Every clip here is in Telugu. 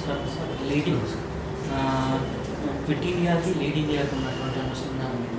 నమస్కారం సార్ లీడింగ్ క్విట్ ఇండియాకి లీడ్ ఇండియాకి ఉన్నటువంటి అనుసంధానం ఏంటి?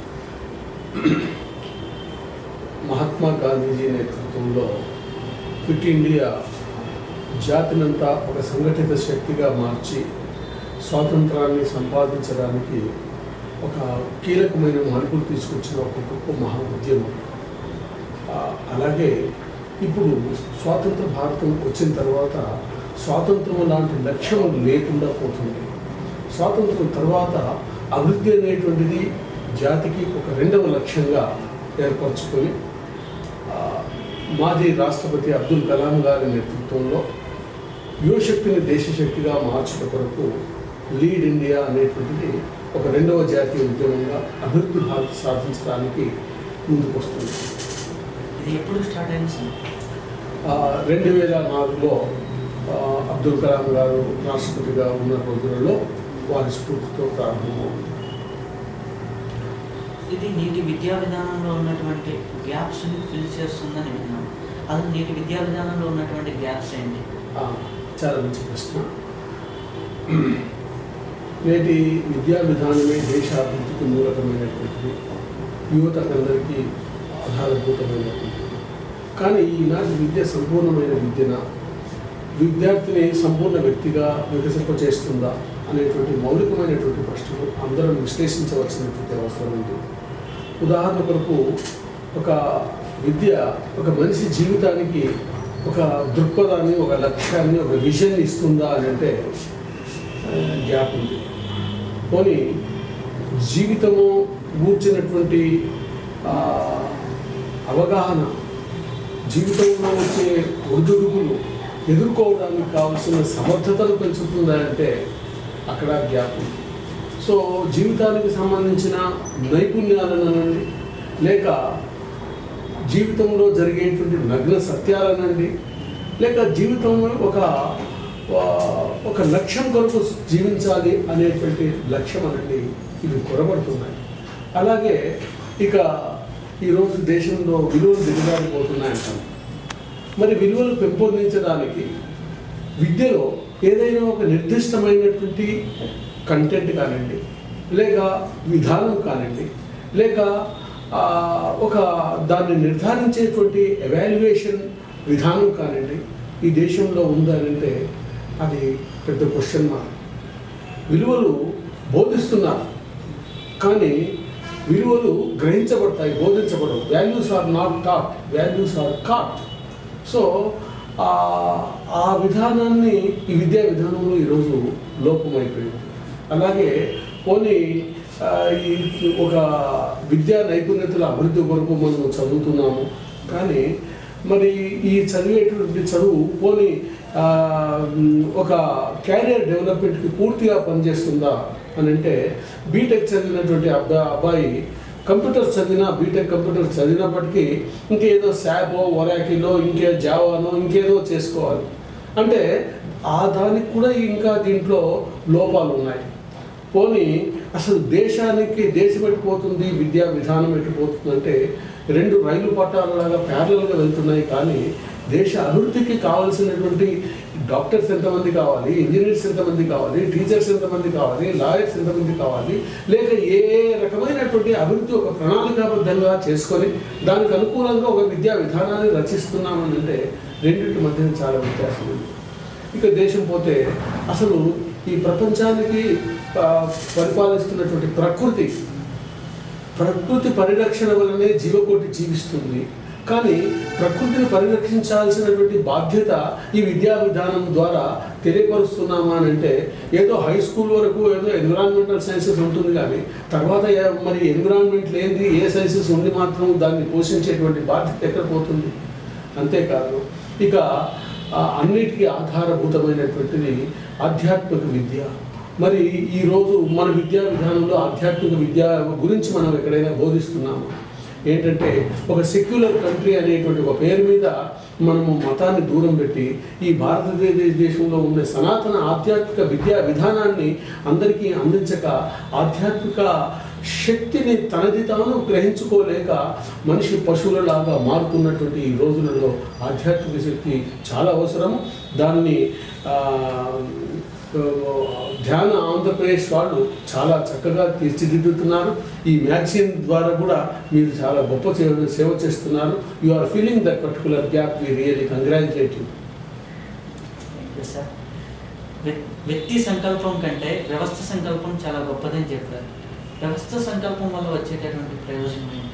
మహాత్మా గాంధీజీ నేతృత్వంలో క్విట్ ఇండియా జాతినంతా ఒక సంఘటిత శక్తిగా మార్చి స్వాతంత్రాన్ని సంపాదించడానికి ఒక కీలకమైన మార్పులు తీసుకొచ్చిన ఒక గొప్ప మహా ఉద్యమం ఆ, అలాగే ఇప్పుడు స్వాతంత్ర భారతం వచ్చిన తర్వాత స్వాతంత్రం లాంటి లక్ష్యం లేకుండా పోతుంది స్వాతంత్రం తర్వాత అభివృద్ధి అనేటువంటిది జాతికి ఒక రెండవ లక్ష్యంగా ఏర్పరచుకొని ఆ, మాజీ రాష్ట్రపతి అబ్దుల్ కలాం గారి నేతృత్వంలో యువశక్తిని దేశశక్తిగా మార్చుట కొరకు లీడ్ ఇండియా అనేటువంటిది ఒక రెండవ జాతీయ ఉద్యమంగా అభివృద్ధి భారత్ సాధించడానికి ముందుకు వస్తుంది ఇది ఎప్పుడు స్టార్ట్ అయింది సార్ ఆ, రెండు వేల నాలుగులో ఆ, అబ్దుల్ కలాం గారు రాష్ట్రపతిగా ఉన్న రోజులలో వారి స్ఫూర్తితో ప్రారంభమైంది ఇది నేటి విద్యా విధానంలో ఉన్నటువంటి గ్యాప్స్ని ఫిల్ చేస్తుందని విన్నాం అసలు నేటి విద్యా విధానంలో ఉన్నటువంటి గ్యాప్స్ ఏంటి ఆ, చాలా మంచి ప్రశ్న నేటి విద్యా విధానమే దేశ అభివృద్ధికి మూలకమైనటువంటిది యువతకందరికీ ఆధారభూతమైనటువంటిది కానీ ఈనాటి విద్య సంపూర్ణమైన విద్యన విద్యార్థిని సంపూర్ణ వ్యక్తిగా వికసింపచేస్తుందా అనేటువంటి మౌలికమైనటువంటి ప్రశ్నలు అందరం విశ్లేషించవలసినటువంటి అవసరం ఉంది ఉదాహరణ కొరకు ఒక విద్య ఒక మనిషి జీవితానికి ఒక దృక్పథాన్ని ఒక లక్ష్యాన్ని ఒక విజన్ ఇస్తుందా అని అంటే ఆ, గ్యాప్ ఉంది పోనీ జీవితము కూర్చున్నటువంటి ఆ, అవగాహన జీవితంలో వచ్చే ఒడిదుడుకులు ఎదుర్కోవడానికి కావాల్సిన సమర్థతను పెంచుతుందా అంటే అక్కడ గ్యాప్ ఉంది సో జీవితానికి సంబంధించిన నైపుణ్యాలనండి లేక జీవితంలో జరిగేటువంటి నగ్న సత్యాలనండి లేక జీవితంలో ఒక ఆ, ఒక లక్ష్యం కొరకు జీవించాలి అనేటువంటి లక్ష్యం అనండి ఇవి కొరబడుతున్నాయి అలాగే ఇక ఈరోజు దేశంలో విలువలు దిగజారిపోతున్నాయంటాం మరి విలువలు పెంపొందించడానికి విద్యలో ఏదైనా ఒక నిర్దిష్టమైనటువంటి కంటెంట్ కానివ్వండి లేక విధానం కానివ్వండి లేక ఆ, ఒక దాన్ని నిర్ధారించేటువంటి ఎవాల్యుయేషన్ విధానం కానివ్వండి ఈ దేశంలో ఉందనంటే అది పెద్ద క్వశ్చన్ మార్క్ విలువలు బోధిస్తున్నారు కానీ విలువలు గ్రహించబడతాయి బోధించబడవు values are not taught values are caught so ఆ- ఆ విధానాన్ని ఈ విద్యా విధానంలో ఈరోజు లోపమైపోయింది అలాగే పోనీ ఆ, ఈ ఒక విద్యా నైపుణ్యతల అభివృద్ధి కొరకు మనం చదువుతున్నాము కానీ మరి ఈ చదివేటువంటి చదువు పోనీ ఆ, మ్, ఒక క్యారియర్ డెవలప్మెంట్కి పూర్తిగా పనిచేస్తుందా అని అంటే బీటెక్ చదివినటువంటి అబ్బా అబ్బాయి కంప్యూటర్స్ చదివినా బీటెక్ కంప్యూటర్స్ చదివినప్పటికీ ఇంకేదో శాపో ఒరాకిలో ఇంకే జావానో ఇంకేదో చేసుకోవాలి అంటే ఆ దానికి కూడా ఇంకా దీంట్లో లోపాలు ఉన్నాయి పోనీ అసలు దేశానికి దేశం ఎట్టిపోతుంది విద్యా విధానం ఎట్టిపోతుంది అంటే రెండు రైలు పట్టాలలాగా ప్యారలల్గా వెళ్తున్నాయి కానీ దేశ అభివృద్ధికి కావాల్సినటువంటి డాక్టర్స్ ఎంతమంది కావాలి ఇంజనీర్స్ ఎంతమంది కావాలి టీచర్స్ ఎంతమంది కావాలి లాయర్స్ ఎంతమంది కావాలి లేక ఏ ఏ రకమైనటువంటి అభివృద్ధి ఒక ప్రణాళికాబద్ధంగా చేసుకొని దానికి అనుకూలంగా ఒక విద్యా విధానాన్ని రచిస్తున్నామని అంటే రెండింటి మధ్య చాలా వ్యత్యాసం ఉంది ఇక దేశం పోతే అసలు ఈ ప్రపంచానికి ఆ, పరిపాలిస్తున్నటువంటి ప్రకృతి ప్రకృతి పరిరక్షణ వల్లనే జీవకోటి జీవిస్తుంది కానీ ప్రకృతిని పరిరక్షించాల్సినటువంటి బాధ్యత ఈ విద్యా విధానం ద్వారా తెలియపరుస్తున్నామా అని అంటే ఏదో హై స్కూల్ వరకు ఏదో ఎన్విరాన్మెంటల్ సైన్సెస్ ఉంటుంది కానీ తర్వాత ఏ- మరి ఎన్విరాన్మెంట్ లేనిది ఏ సైన్సెస్ ఉండి మాత్రం దాన్ని పోషించేటువంటి బాధ్యత ఎక్కడ పోతుంది అంతేకాదు ఇక ఆ, అన్నిటికీ ఆధారభూతమైనటువంటిది ఆధ్యాత్మిక విద్య మరి ఈరోజు మన విద్యా విధానంలో ఆధ్యాత్మిక విద్య గురించి మనం ఎక్కడైనా బోధిస్తున్నాము ఏంటంటే ఒక సెక్యులర్ కంట్రీ అనేటువంటి ఒక పేరు మీద మనము మతాన్ని దూరం పెట్టి ఈ భారతదేశ దేశంలో ఉండే సనాతన ఆధ్యాత్మిక విద్యా విధానాన్ని అందరికీ అందించక ఆధ్యాత్మిక శక్తిని తనది తాను గ్రహించుకోలేక మనిషి పశువులలాగా మారుతున్నటువంటి ఈ రోజులలో ఆధ్యాత్మిక శక్తి చాలా అవసరం దాన్ని ఆ, ఆ, ధ్యాన ఆంధ్రప్రదేశ్ వాళ్ళు చాలా చక్కగా తీర్చిదిద్దుతున్నారు ఈ మ్యాగజైన్ ద్వారా కూడా మీరు చాలా గొప్ప సేవ సేవ చేస్తున్నారు you are feeling that particular gap we really congratulate you thank you sir వ్య- వ్యక్తి సంకల్పం కంటే వ్యవస్థ సంకల్పం చాలా గొప్పదని చెప్పారు వ్యవస్థ సంకల్పం వల్ల వచ్చేటటువంటి ప్రయోజనం ఏంటి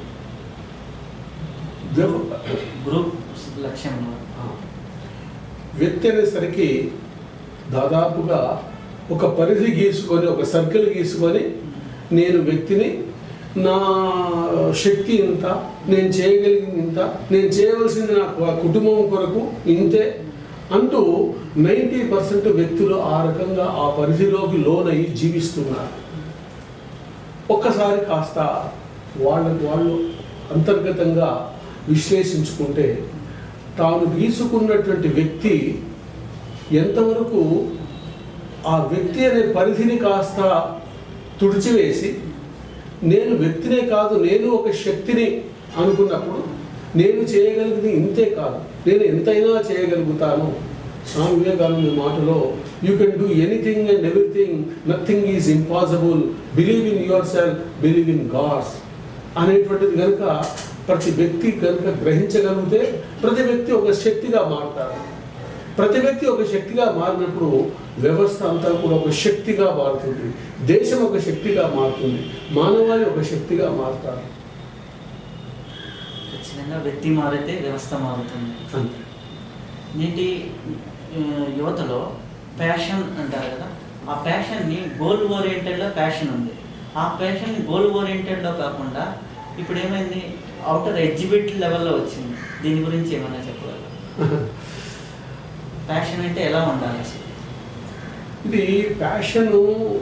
గ్రూప్ లక్ష్యంలో వ్యక్తి అనేసరికి దాదాపుగా ఒక పరిధి గీసుకొని ఒక సర్కిల్ గీసుకొని నేను వ్యక్తిని నా శక్తి ఇంత నేను చేయగలిగింది ఇంత నేను చేయవలసింది నా కు- కుటుంబం కొరకు ఇంతే అంటూ నైంటీ పర్సెంట్ వ్యక్తులు ఆ రకంగా ఆ పరిధిలోకి లోనయ్యి జీవిస్తున్నారు ఒక్కసారి కాస్త వాళ్ళకు వాళ్ళు అంతర్గతంగా విశ్లేషించుకుంటే తాను గీసుకున్నటువంటి వ్యక్తి ఎంతవరకు ఆ వ్యక్తి అనే పరిధిని కాస్త తుడిచివేసి నేను వ్యక్తినే కాదు నేను ఒక శక్తిని అనుకున్నప్పుడు నేను చేయగలిగింది ఇంతే కాదు నేను ఎంతైనా చేయగలుగుతాను స్వామి వివేకానంద మాటలో you can do anything and everything nothing is impossible believe in yourself believe in gods అనేటువంటిది కనుక ప్రతి వ్యక్తి కనుక గ్రహించగలిగితే ప్రతి వ్యక్తి ఒక శక్తిగా మారుతారు ప్రతి వ్యక్తి ఒక శక్తిగా మారినప్పుడు వ్యవస్థ అంతా కూడా ఒక శక్తిగా మారుతుంది దేశం ఒక శక్తిగా మారుతుంది మానవాళి ఒక శక్తిగా మారుతారు ఖచ్చితంగా వ్యక్తి మారితే వ్యవస్థ మారుతుంది అంతే నేటి ఆ, యువతలో ప్యాషన్ అంటారు కదా ఆ ప్యాషన్ని గోల్ ఓరియంటెడ్లో ప్యాషన్ ఉంది ఆ ప్యాషన్ గోల్ ఓరియంటెడ్లో కాకుండా ఇప్పుడు ఏమైంది అవుటర్ ఎగ్జిబిట్ లెవెల్లో వచ్చింది దీని గురించి ఏమైనా చెప్పగలరా ప్యాషన్ అంటే ఎలా ఉండాలి అసలు ఇది ప్యాషను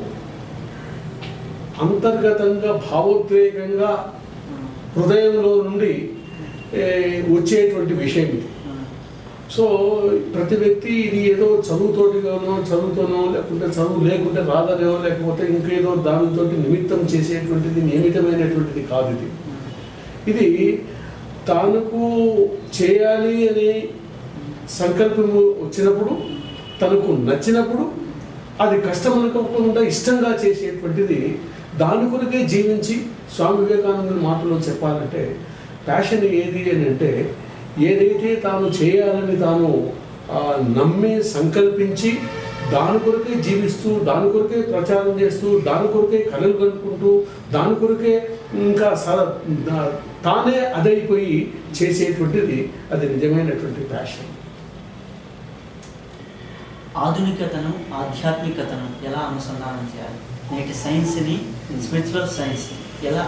అంతర్గతంగా భావోద్వేగంగా ఉమ్, హృదయంలో నుండి ఏ, వచ్చేటువంటి విషయం ఇది ఉమ్, సో ప్రతి వ్యక్తి ఇది ఏదో చదువుతోటిగానో చదువుతోనో లేకుంటే చదువు లేకుంటే రాదనో లేకపోతే ఇంకేదో దానితో నిమిత్తం చేసేటువంటిది నియమితమైనటువంటిది కాదు ఇది ఉమ్, ఇది తనకు చేయాలి అనే సంకల్పము వచ్చినప్పుడు తనకు నచ్చినప్పుడు అది కష్టం అనుకోకుండా ఇష్టంగా చేసేటువంటిది దాని కొరకే జీవించి స్వామి వివేకానందుని మాటలో చెప్పాలంటే ప్యాషన్ ఏది అని అంటే ఏదైతే తాను చేయాలని తాను ఆ, నమ్మి సంకల్పించి దాని కొరకే జీవిస్తూ దాని కొరకే ప్రచారం చేస్తూ దాని కొరకే కలలు కనుక్కుంటూ దాని కొరకే ఇంకా సర దా- తానే అదైపోయి చేసేటువంటిది అది నిజమైనటువంటి ప్యాషన్ ఆధునికతను ఆధ్యాత్మికతను ఎలా అనుసంధానం చేయాలి నేటి సైన్స్ని స్పిరిచువల్ సైన్స్ ఎలా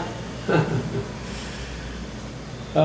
ఆ,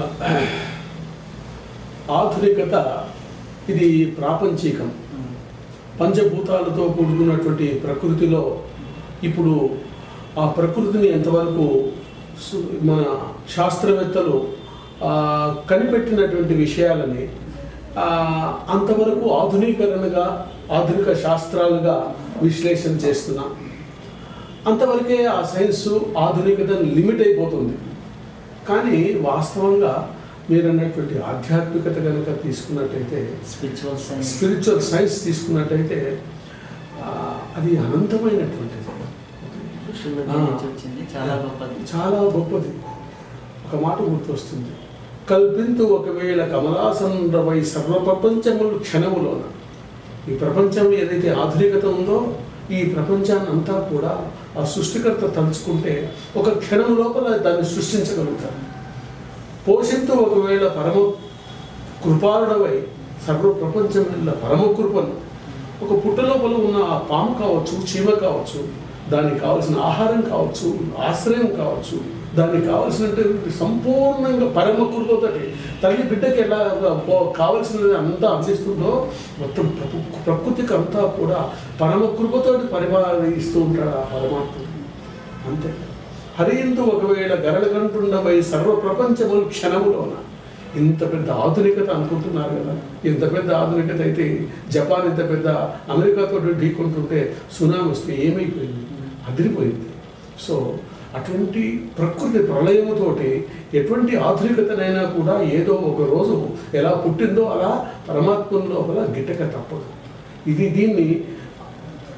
ఆధునికత ఇది ప్రాపంచికం ఉమ్, పంచభూతాలతో కూడుకున్నటువంటి ప్రకృతిలో ఇప్పుడు ఆ ప్రకృతిని ఎంతవరకు సు- మన శాస్త్రవేత్తలు ఆ, కనిపెట్టినటువంటి విషయాలని ఆ, అంతవరకు ఆధునీకరణగా ఆధునిక శాస్త్రాలుగా విశ్లేషణ చేస్తున్నాం అంతవరకే ఆ సైన్స్ ఆధునికత లిమిట్ అయిపోతుంది కానీ వాస్తవంగా మీరు అన్నటువంటి ఆధ్యాత్మికత కనుక తీసుకున్నట్టయితే స్పిరిచువల్ సైన్స్ స్పిరిచువల్ సైన్స్ తీసుకున్నట్టయితే ఆ, అది అనంతమైనటువంటిది ఋషుల ఆ. నుంచి వచ్చింది చాలా గొప్పది చాలా గొప్పది ఒక మాట గుర్తొస్తుంది కల్పింతు ఒకవేళ కమలాసంద్రమై సర్వప్రపంచములు క్షణములోన ఈ ప్రపంచం ఏదైతే ఆధునికత ఉందో ఈ ప్రపంచాన్ని అంతా కూడా ఆ సృష్టికర్త తలుచుకుంటే ఒక క్షణం లోపల దాన్ని సృష్టించగలుగుతారు పోషింతు ఒకవేళ పరమ కృపారుడవై సర్వ ప్రపంచం పరమ కృపను ఒక పుట్ట లోపల ఉన్న ఆ పాము కావచ్చు చీమ కావచ్చు దానికి కావాల్సిన ఆహారం కావచ్చు ఆశ్రయం కావచ్చు దానికి కావలసినటువంటి సంపూర్ణంగా పరమ కృపతోటి తల్లి బిడ్డకి ఎలా పో- కావలసినది అంతా అందిస్తుందో మొత్తం ప్రకృ- ప్రకృతికి అంతా కూడా పరమ కృపతోటి పరిపాలిస్తూ ఉంటాడు ఆ పరమాత్ముడు అంతే హరియందు ఒకవేళ గరళగంటుండవై సర్వ ప్రపంచములు క్షణములోన ఇంత పెద్ద ఆధునికత అనుకుంటున్నారు కదా ఇంత పెద్ద ఆధునికత అయితే జపాన్ ఇంత పెద్ద అమెరికాతో ఢీకొంటుంటే సునామీ వస్తే ఏమైపోయింది అదిరిపోయింది సో అటువంటి ప్రకృతి ప్రళయముతోటి ఎటువంటి ఆధునికతనైనా కూడా ఏదో ఒక రోజు ఎలా పుట్టిందో అలా పరమాత్మ లోపల గిట్టక తప్పదు ఇది దీన్ని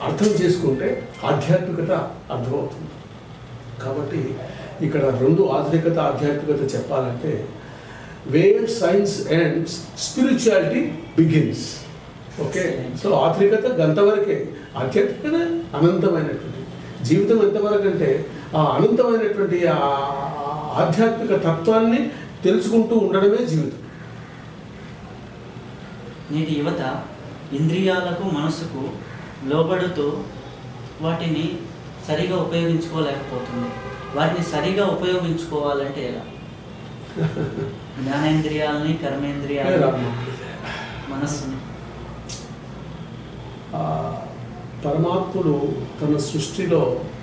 అర్థం చేసుకుంటే ఆధ్యాత్మికత అర్థమవుతుంది కాబట్టి ఇక్కడ రెండు ఆధునికత ఆధ్యాత్మికత చెప్పాలంటే where science and spirituality begins okay so ఆధునికత గంతవరకే ఆధ్యాత్మికత అనంతమైనటువంటి జీవితం ఎంతవరకు అంటే ఆ అనంతమైనటువంటి ఆ ఆధ్యాత్మిక తత్వాన్ని తెలుసుకుంటూ ఉండడమే జీవితం నేటి యువత ఇంద్రియాలకు మనసుకు లోబడుతూ వాటిని సరిగా ఉపయోగించుకోలేకపోతుంది వాటిని సరిగా ఉపయోగించుకోవాలంటే ఎలా జ్ఞానేంద్రియాలని కర్మేంద్రియాలని మనస్సుని ఆ పరమాత్ముడు తన సృష్టిలో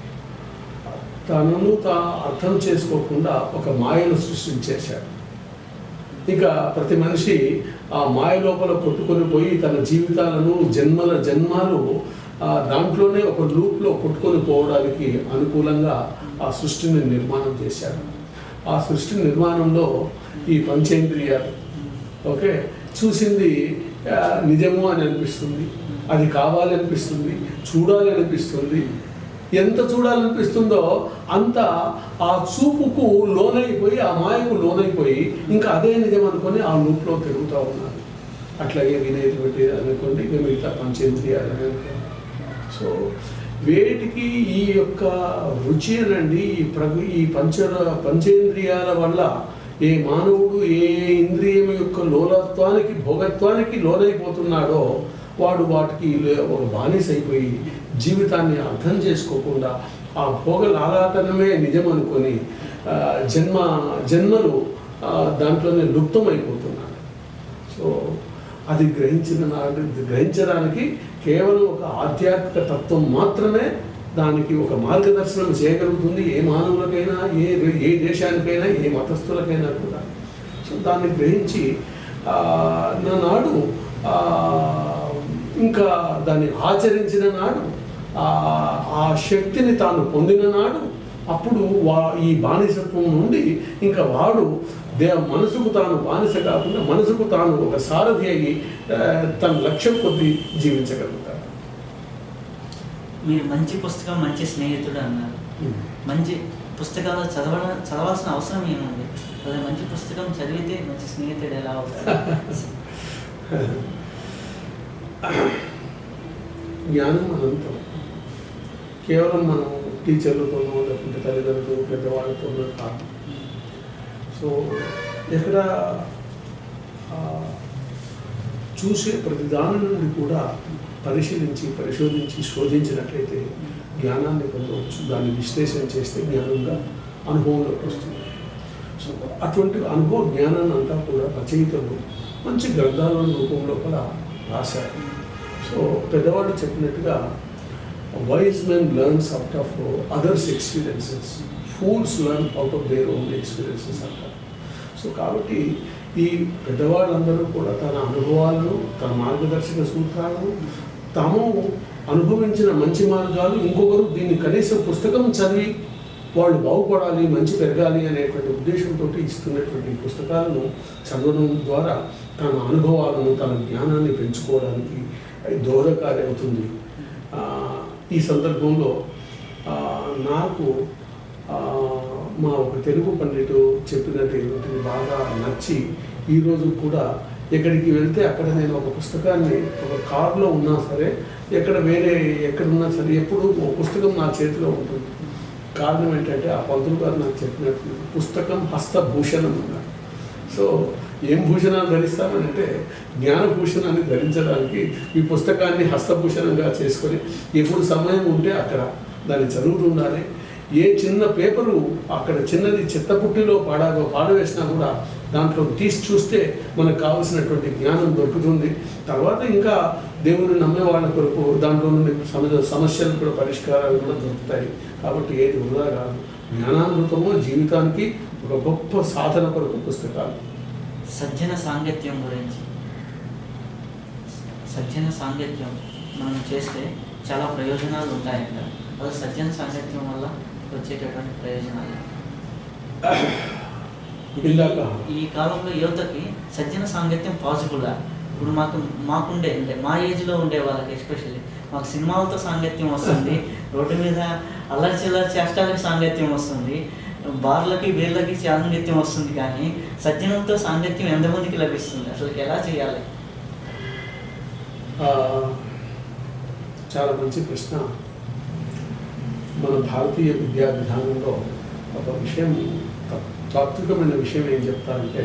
తనను తా అర్థం చేసుకోకుండా ఒక మాయను సృష్టించేశాడు ఇక ప్రతి మనిషి ఆ మాయ లోపల కొట్టుకొని పోయి తన జీవితాలను జన్మల జన్మాలు ఆ దాంట్లోనే ఒక లూప్లో కొట్టుకొని పోవడానికి అనుకూలంగా ఆ సృష్టిని నిర్మాణం చేశాడు ఆ సృష్టి నిర్మాణంలో ఈ పంచేంద్రియాలు ఓకే చూసింది ఆ, నిజము అని అనిపిస్తుంది అది కావాలి అనిపిస్తుంది చూడాలి అనిపిస్తుంది ఎంత చూడాలనిపిస్తుందో అంత ఆ చూపుకు లోనైపోయి ఆ మాయకు లోనైపోయి ఇంకా అదే నిజం అనుకొని ఆ లూప్లో తిరుగుతూ ఉన్నారు అట్లాగే వినేటువంటి అనుకోండి ఇక మిగతా పంచేంద్రియాలు అని అనుకోండి సో వేటికి ఈ యొక్క రుచి అనండి ఈ ప్రభు ఈ పంచ పంచేంద్రియాల వల్ల ఏ మానవుడు ఏ ఇంద్రియం యొక్క లోలత్వానికి భోగత్వానికి లోనైపోతున్నాడో వాడు వాటికి లే- ఒక బానిస అయిపోయి జీవితాన్ని అర్థం చేసుకోకుండా ఆ భోగ లాలాటనమే నిజం అనుకొని ఆ, జన్మ జన్మలు ఆ, దాంట్లోనే లుప్తమైపోతున్నాడు సో అది గ్రహించిన నాడు గ్రహించడానికి కేవలం ఒక ఆధ్యాత్మిక తత్వం మాత్రమే దానికి ఒక మార్గదర్శనం చేయగలుగుతుంది ఏ మానవులకైనా ఏ ఏ దేశానికైనా ఏ మతస్థులకైనా కూడా సో దాన్ని గ్రహించి ఆ, నా నాడు ఆ, ఇంకా దాన్ని ఆచరించిన నాడు ఆ ఆ శక్తిని తాను పొందిన నాడు అప్పుడు వా ఈ బానిసత్వం నుండి ఇంకా వాడు దే మనసుకు తాను బానిస కాకుండా మనసుకు తాను ఒక సారథి అయ్యి ఆ, తన లక్ష్యం కొద్ది జీవించగలుగుతాడు మీరు మంచి పుస్తకం మంచి స్నేహితుడు అన్నారు మంచి పుస్తకాలు చదవడం చదవాల్సిన అవసరం ఏముంది అదే మంచి పుస్తకం చదివితే మంచి స్నేహితుడు ఎలా అవుతాడు జ్ఞానం అనంతం కేవలం మనం టీచర్లతోనో లేకుంటే తల్లిదండ్రులు పెద్దవాళ్ళతోనో కాదు సో ఎక్కడ ఆ, చూసే ప్రతి దాని నుండి కూడా పరిశీలించి పరిశోధించి శోధించినట్లయితే జ్ఞానాన్ని పొందవచ్చు దాన్ని విశ్లేషణ చేస్తే జ్ఞానంగా అనుభవంలోకి వస్తుంది సో అటువంటి అనుభవ జ్ఞానాన్ని అంతా కూడా రచయితలు మంచి గ్రంథాల రూపంలో కూడా రాశారు సో పెద్దవాళ్ళు చెప్పినట్టుగా wise men learns out of others experiences fools learn out of their own experiences అంటారు సో కాబట్టి ఈ పెద్దవాళ్ళందరూ కూడా తన అనుభవాలను తన మార్గదర్శక సూత్రాలను తాము అనుభవించిన మంచి మార్గాలు ఇంకొకరు దీన్ని కనీసం పుస్తకం చదివి వాళ్ళు బాగుపడాలి మంచి పెరగాలి అనేటువంటి ఉద్దేశంతో ఇస్తున్నటువంటి పుస్తకాలను చదవడం ద్వారా తన అనుభవాలను తన జ్ఞానాన్ని పెంచుకోవడానికి అది దోహదకారి అవుతుంది ఆ, ఈ సందర్భంలో ఆ, నాకు ఆ, మా ఒక తెలుగు పండితుడు చెప్పినట్టు ఏమిటి బాగా నచ్చి ఈరోజు కూడా ఎక్కడికి వెళ్తే అక్కడ నేను ఒక పుస్తకాన్ని ఒక కార్లో ఉన్నా సరే ఎక్కడ వేరే ఎక్కడున్నా సరే ఎప్పుడు ఒక పుస్తకం నా చేతిలో ఉంటుంది కారణం ఏంటంటే ఆ పంతులు గారు నాకు చెప్పినట్టు పుస్తకం హస్తభూషణం అన్నారు సో ఏం భూషణాన్ని ధరిస్తామని అంటే జ్ఞానభూషణాన్ని ధరించడానికి ఈ పుస్తకాన్ని హస్తభూషణంగా చేసుకొని ఎప్పుడు సమయం ఉంటే అక్కడ దాన్ని చదువుతుండాలి ఏ చిన్న పేపరు అక్కడ చిన్నది చెత్తపుట్టిలో పాడా పాడవేసినా కూడా దాంట్లో తీసి చూస్తే మనకు కావలసినటువంటి జ్ఞానం దొరుకుతుంది తర్వాత ఇంకా దేవుని నమ్మే వాళ్ళ కొరకు దాంట్లో నుండి సమ- సమస్యలు కూడా పరిష్కారాలు కూడా దొరుకుతాయి కాబట్టి ఏది వృధా కాదు జ్ఞానామృతము జీవితానికి ఒక గొప్ప సాధన కొరకు పుస్తకాలు సజ్జన సాంగత్యం గురించి సజ్జన సాంగత్యం మనం చేస్తే చాలా ప్రయోజనాలు ఉంటాయంట అదే సజ్జన సాంగత్యం వల్ల వచ్చేటటువంటి ప్రయోజనాలు ఇది ఇందాక ఈ కాలంలో యువతకి సజ్జన సాంగత్యం పాసిబుల్లా ఇప్పుడు మాకు మాకుండే అంటే మా ఏజ్లో ఉండే వాళ్ళకి ఎస్పెషల్లీ మాకు సినిమాలతో సాంగత్యం వస్తుంది రోడ్డు మీద అల్లరి చిల్లరి చేష్టాలకు సాంగత్యం వస్తుంది బార్లకి వీళ్ళకి సాంగత్యం వస్తుంది కానీ సజ్జనంతో సాంగత్యం ఎంతమందికి లభిస్తుంది అసలు ఎలా చేయాలి ఆ, చాలా మంచి ప్రశ్న మన భారతీయ విద్యా విధానంలో ఒక విషయం తా- తాత్వికమైన విషయం ఏం చెప్తారంటే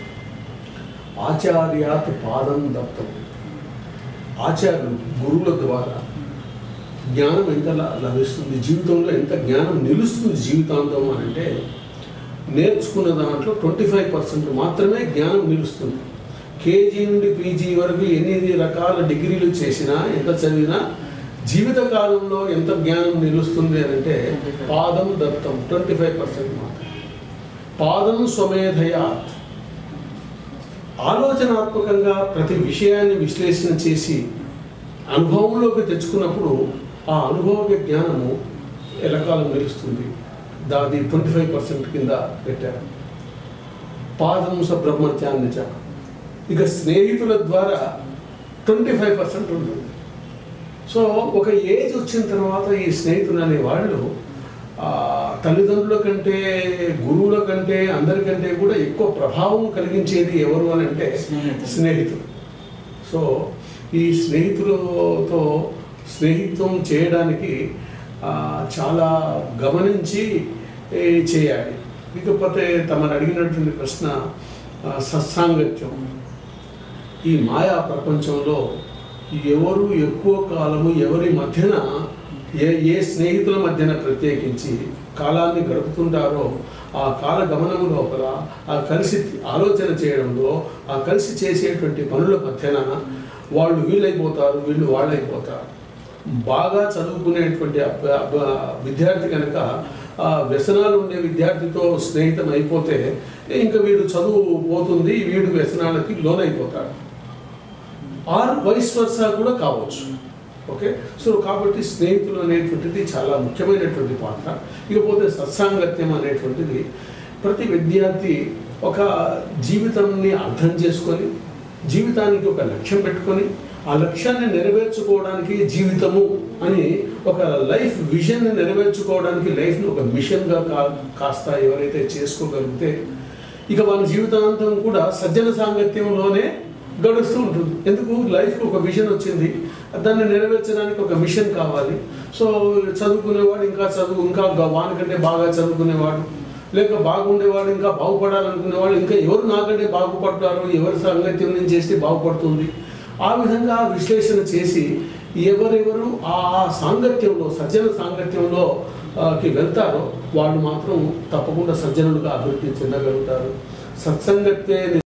ఆచార్యాత్ పాదం దత్తం ఆచార్యులు గురువుల ద్వారా జ్ఞానం ఎంత ల- లభిస్తుంది జీవితంలో ఎంత జ్ఞానం నిలుస్తుంది జీవితాంతం అని అంటే నేర్చుకున్న దాంట్లో ట్వంటీ ఫైవ్ పర్సెంట్ మాత్రమే జ్ఞానం నిలుస్తుంది కేజీ నుండి పీజీ వరకు ఎన్ని రకాల డిగ్రీలు చేసినా ఎంత చదివినా జీవిత కాలంలో ఎంత జ్ఞానం నిలుస్తుంది అని అంటే పాదం దత్తం ట్వంటీ ఫైవ్ పర్సెంట్ మాత్రం పాదం స్వమేధయాత్ ఆలోచనాత్మకంగా ప్రతి విషయాన్ని విశ్లేషణ చేసి అనుభవంలోకి తెచ్చుకున్నప్పుడు ఆ అనుభవ జ్ఞానము ఎలకాలం నిలుస్తుంది దాది ట్వంటీ ఫైవ్ పర్సెంట్ కింద పెట్టారు పాదం స బ్రహ్మత్యాన్నిచ ఇక స్నేహితుల ద్వారా ట్వంటీ ఫైవ్ పర్సెంట్ ఉంటుంది సో ఒక ఏజ్ వచ్చిన తర్వాత ఈ స్నేహితులు అనే వాళ్ళు ఆ, తల్లిదండ్రుల కంటే గురువుల కంటే అందరికంటే కూడా ఎక్కువ ప్రభావం కలిగించేది ఎవరు అని అంటే స్నేహితులు. స్నేహితులు సో ఈ స్నేహితులతో స్నేహిత్వం చేయడానికి ఆ, చాలా గమనించి ఏ, చేయాలి ఇకపోతే తమను అడిగినటువంటి ప్రశ్న ఆ, సత్సాంగత్యం ఈ మాయా ప్రపంచంలో ఎవరు ఎక్కువ కాలము ఎవరి మధ్యన ఏ ఏ స్నేహితుల మధ్యన ప్రత్యేకించి కాలాన్ని గడుపుతుంటారో ఆ కాల గమనము లోపల ఆ కలిసి ఆలోచన చేయడంలో ఆ కలిసి చేసేటువంటి పనుల మధ్యన వాళ్ళు వీళ్ళైపోతారు వీళ్ళు వాళ్ళైపోతారు బాగా చదువుకునేటువంటి అబ్బ- అబ్బ- విద్యార్థి కనుక ఆ వ్యసనాలు ఉండే విద్యార్థితో స్నేహితం అయిపోతే ఇంకా వీడు చదువు పోతుంది వీడు వ్యసనాలకి లోనైపోతాడు ఆర్ వైస్ వర్సా కూడా కావచ్చు ఓకే సో కాబట్టి స్నేహితులు అనేటువంటిది చాలా ముఖ్యమైనటువంటి పాత్ర ఇకపోతే సత్సాంగత్యం అనేటువంటిది ప్రతి విద్యార్థి ఒక జీవితాన్ని అర్థం చేసుకొని జీవితానికి ఒక లక్ష్యం పెట్టుకొని ఆ లక్ష్యాన్ని నెరవేర్చుకోవడానికి జీవితము అని ఒక లైఫ్ విజన్ని నెరవేర్చుకోవడానికి లైఫ్ని ఒక మిషన్గా కా కాస్త ఎవరైతే చేసుకోగలిగితే ఇక వాళ్ళ జీవితాంతం కూడా సజ్జన సాంగత్యంలోనే గడుస్తూ ఉంటుంది ఎందుకు లైఫ్కి ఒక విజన్ వచ్చింది దాన్ని నెరవేర్చడానికి ఒక మిషన్ కావాలి సో చదువుకునేవాడు ఇంకా చదువు ఇంకా గ- వానికంటే బాగా చదువుకునేవాడు లేక బాగుండేవాడు ఇంకా బాగుపడాలనుకునేవాడు ఇంకా ఎవరు నాకంటే బాగుపడతారు ఎవరి సాంగత్యం నేను చేస్తే బాగుపడుతుంది ఆ విధంగా విశ్లేషణ చేసి ఎవరెవరు ఆ సాంగత్యంలో సజ్జన సాంగత్యంలో ఆ, కి వెళ్తారో వాళ్ళు మాత్రం తప్పకుండా సజ్జనులుగా అభివృద్ధి చెందగలుగుతారు సత్సంగత్వే